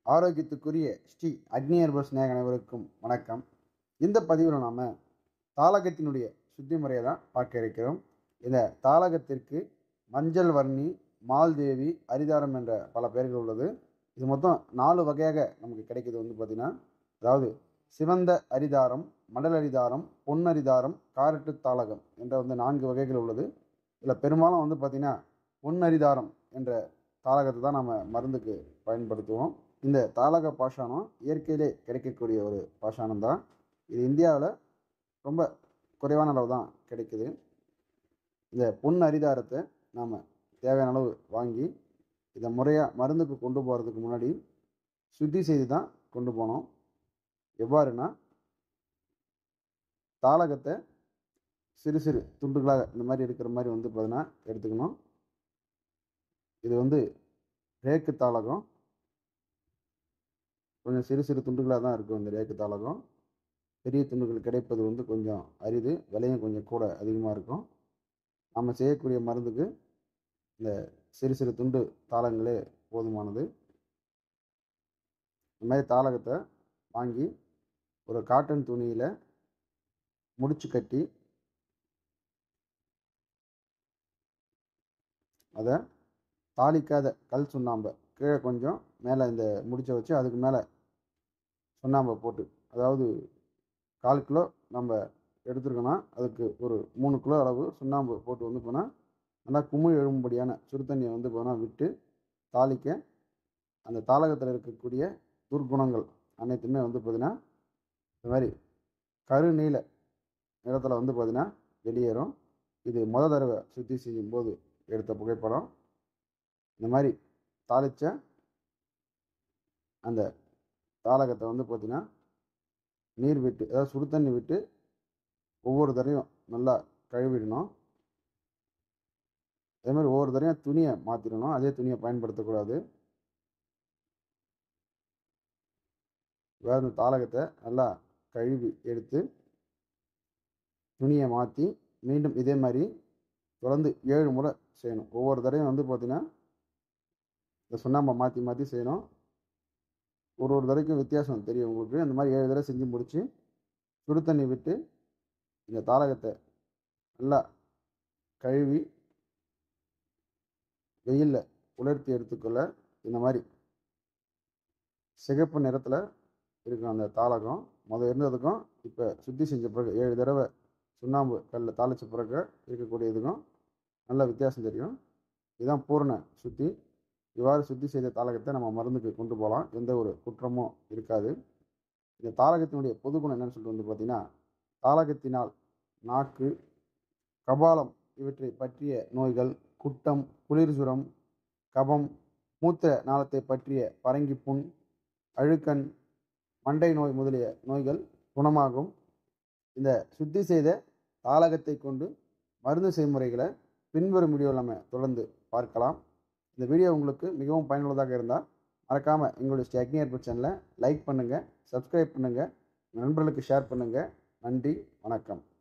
ஆரோக்கியத்துக்குரிய ஸ்ரீ அக்னியர்பஸ் நேக அனைவருக்கும் வணக்கம் இந்த பதிவில் நாம் தாளகத்தினுடைய சுத்தி முறையை தான் பார்க்க இருக்கிறோம் இந்த தாளகத்திற்கு மஞ்சள் வர்ணி மால்தேவி அரிதாரம் என்ற பல பெயர்கள் உள்ளது இது மொத்தம் நாலு வகையாக நமக்கு கிடைக்கிது வந்து பார்த்திங்கன்னா அதாவது சிவந்த அரிதாரம் மடல் அரிதாரம் பொன்னரிதாரம் காரட்டு தாளகம் என்ற வந்து நான்கு வகைகள் உள்ளது இதில் பெரும்பாலும் வந்து பார்த்திங்கன்னா பொன்னரிதாரம் என்ற தாளகத்தை தான் நம்ம மருந்துக்கு பயன்படுத்துவோம் இந்த தாளக பாஷானம் இயற்கையிலே கிடைக்கக்கூடிய ஒரு பாஷானம் தான் இது இந்தியாவில் ரொம்ப குறைவான அளவு தான் கிடைக்குது இந்த பொன் அரிதாரத்தை நாம் தேவையான அளவு வாங்கி இதை முறையாக மருந்துக்கு கொண்டு போகிறதுக்கு முன்னாடி சுத்தி செய்து தான் கொண்டு போனோம் எவ்வாறுனா தாளகத்தை சிறு சிறு துண்டுகளாக இந்த மாதிரி இருக்கிற மாதிரி வந்து பார்த்தீங்கன்னா எடுத்துக்கணும் இது வந்து ரேக்கு தாளகம் கொஞ்சம் சிறு சிறு துண்டுகளாக தான் இருக்கும் இந்த ரேக்கு தாளகம் பெரிய துண்டுகள் கிடைப்பது வந்து கொஞ்சம் அரிது விலையும் கொஞ்சம் கூட அதிகமாக இருக்கும் நம்ம செய்யக்கூடிய மருந்துக்கு இந்த சிறு சிறு துண்டு தாளங்களே போதுமானது இந்த மாதிரி தாளகத்தை வாங்கி ஒரு காட்டன் துணியில் முடிச்சு கட்டி அதை தாளிக்காத கல் சுண்ணாம்பை கீழே கொஞ்சம் மேலே இந்த முடிச்சை வச்சு அதுக்கு மேலே சுண்ணாம்பை போட்டு அதாவது கால் கிலோ நம்ம எடுத்துருக்கோன்னா அதுக்கு ஒரு மூணு கிலோ அளவு சுண்ணாம்பு போட்டு வந்து போனால் நல்லா குமிழ் எழும்படியான சுடு தண்ணியை வந்து போனால் விட்டு தாளிக்க அந்த தாளகத்தில் இருக்கக்கூடிய துர்குணங்கள் அனைத்துமே வந்து பார்த்திங்கன்னா இந்த மாதிரி கருநீல நிறத்தில் வந்து பார்த்திங்கன்னா வெளியேறும் இது முத தடவை சுத்தி செய்யும் போது எடுத்த புகைப்படம் இந்த மாதிரி தாளித்த அந்த தாளகத்தை வந்து பார்த்திங்கன்னா நீர் விட்டு அதாவது சுடு தண்ணி விட்டு ஒவ்வொரு தடவையும் நல்லா கழுவிடணும் அதே மாதிரி ஒவ்வொரு தடவையும் துணியை மாற்றிடணும் அதே துணியை பயன்படுத்தக்கூடாது வேறு இந்த தாளகத்தை நல்லா கழுவி எடுத்து துணியை மாற்றி மீண்டும் இதே மாதிரி தொடர்ந்து ஏழு முறை செய்யணும் ஒவ்வொரு தடவையும் வந்து பார்த்திங்கன்னா இந்த சுண்ணாம்பை மாற்றி மாற்றி செய்யணும் ஒரு ஒரு தடவைக்கும் வித்தியாசம் தெரியும் உங்களுக்கு அந்த மாதிரி ஏழு தடவை செஞ்சு முடித்து சுடு தண்ணி விட்டு இந்த தாளகத்தை நல்லா கழுவி வெயிலில் உலர்த்தி எடுத்துக்கொள்ள இந்த மாதிரி சிகப்பு நிறத்தில் இருக்கும் அந்த தாளகம் முதல் இருந்ததுக்கும் இப்போ சுத்தி செஞ்ச பிறகு ஏழு தடவை சுண்ணாம்பு கல்லில் தாளித்த பிறகு இருக்கக்கூடியதுக்கும் நல்ல வித்தியாசம் தெரியும் இதுதான் பூரண சுத்தி இவ்வாறு சுத்தி செய்த தாளகத்தை நம்ம மருந்துக்கு கொண்டு போகலாம் எந்த ஒரு குற்றமும் இருக்காது இந்த தாளகத்தினுடைய பொது குணம் என்னன்னு சொல்லிட்டு வந்து பார்த்திங்கன்னா தாளகத்தினால் நாக்கு கபாலம் இவற்றை பற்றிய நோய்கள் குட்டம் குளிர்சுரம் கபம் மூத்த நாளத்தை பற்றிய பரங்கி புண் அழுக்கண் மண்டை நோய் முதலிய நோய்கள் குணமாகும் இந்த சுத்தி செய்த தாளகத்தை கொண்டு மருந்து செய்முறைகளை பின்வரும் வீடியோவில் நம்ம தொடர்ந்து பார்க்கலாம் இந்த வீடியோ உங்களுக்கு மிகவும் பயனுள்ளதாக இருந்தால் மறக்காமல் எங்களுடைய ஸ்ரீ அக்னி ஏற்பட் சேனலை லைக் பண்ணுங்கள் சப்ஸ்கிரைப் பண்ணுங்கள் நண்பர்களுக்கு ஷேர் பண்ணுங்கள் நன்றி வணக்கம்